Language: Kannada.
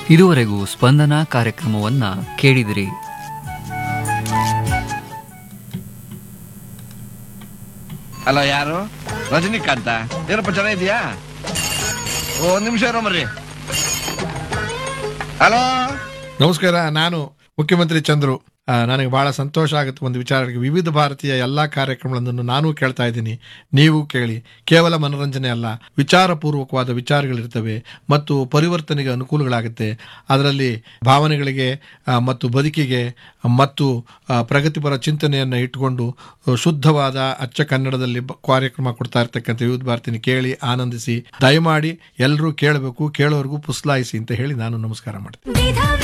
ಇದುವರೆಗೂ ಸ್ಪಂದನ ಕಾರ್ಯಕ್ರಮವನ್ನ ಕೇಳಿದಿರಿ ಹಲೋ ಯಾರು ರಜನಿಕಾಂತ ಏನಪ್ಪ ಚೆನ್ನಾಗಿದ್ಯಾ ಓ ಒಂದ್ ನಿಮಿಷ ಇರೋ ಮರ್ರಿ ಹಲೋ ನಮಸ್ಕಾರ ನಾನು ಮುಖ್ಯಮಂತ್ರಿ ಚಂದ್ರು ಆ, ನನಗೆ ಬಹಳ ಸಂತೋಷ ಆಗುತ್ತೆ ಒಂದು ವಿಚಾರಕ್ಕೆ ವಿವಿಧ ಭಾರತೀಯ ಎಲ್ಲ ಕಾರ್ಯಕ್ರಮಗಳನ್ನು ನಾನು ಕೇಳ್ತಾ ಇದ್ದೀನಿ ನೀವು ಕೇಳಿ ಕೇವಲ ಮನೋರಂಜನೆ ಅಲ್ಲ ವಿಚಾರಪೂರ್ವಕವಾದ ವಿಚಾರಗಳಿರ್ತವೆ ಮತ್ತು ಪರಿವರ್ತನೆಗೆ ಅನುಕೂಲಗಳಾಗುತ್ತೆ ಅದರಲ್ಲಿ ಭಾವನೆಗಳಿಗೆ ಆ, ಮತ್ತು ಬದುಕಿಗೆ ಮತ್ತು ಆ, ಪ್ರಗತಿಪರ ಚಿಂತನೆಯನ್ನು ಇಟ್ಟುಕೊಂಡು ಆ, ಶುದ್ಧವಾದ ಅಚ್ಚ ಕನ್ನಡದಲ್ಲಿ ಬ- ಕಾರ್ಯಕ್ರಮ ಕೊಡ್ತಾ ಇರ್ತಕ್ಕಂಥ ವಿವಿಧ ಭಾರತಿನಿ ಕೇಳಿ ಆನಂದಿಸಿ ದಯಮಾಡಿ ಎಲ್ಲರೂ ಕೇಳಬೇಕು ಕೇಳೋರ್ಗೂ ಪುಸ್ಲಾಯಿಸಿ ಅಂತ ಹೇಳಿ ನಾನು ನಮಸ್ಕಾರ ಮಾಡ್ತೀನಿ